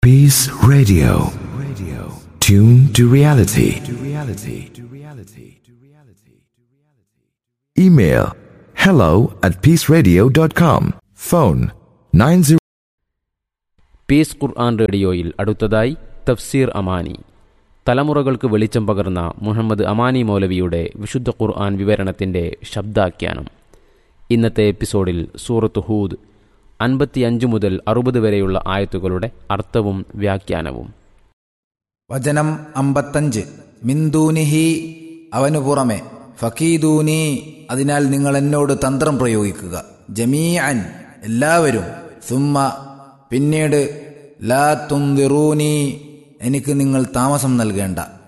Peace Radio. Radio. Tune to reality. To reality. To reality. To reality. Email hello at peaceradio.com. Phone 90. Peace Quran റേഡിയോയിൽ അടുത്തതായി തഫ്സീർ അമാനി തലമുറകൾക്ക് വെളിച്ചം പകർന്ന മുഹമ്മദ് അമാനി മൗലവിയുടെ വിശുദ്ധ ഖുർആൻ വിവരണത്തിന്റെ ശബ്ദാഖ്യാനം ഇന്നത്തെ എപ്പിസോഡിൽ സൂറത്ത് ഹൂദ് അൻപത്തിയഞ്ച് മുതൽ അറുപത് വരെയുള്ള ആയത്തുകളുടെ അർത്ഥവും വ്യാഖ്യാനവും വചനം അമ്പത്തഞ്ച് മിന്ദൂനിഹി അവനു പുറമെ ഫക്കീദൂനി അതിനാൽ നിങ്ങൾ എന്നോട് തന്ത്രം പ്രയോഗിക്കുക ജമീഅൻ എല്ലാവരും സുമ്മ പിന്നീട് ലാ തുന്തിറൂനി എനിക്ക് നിങ്ങൾ താമസം നൽകേണ്ട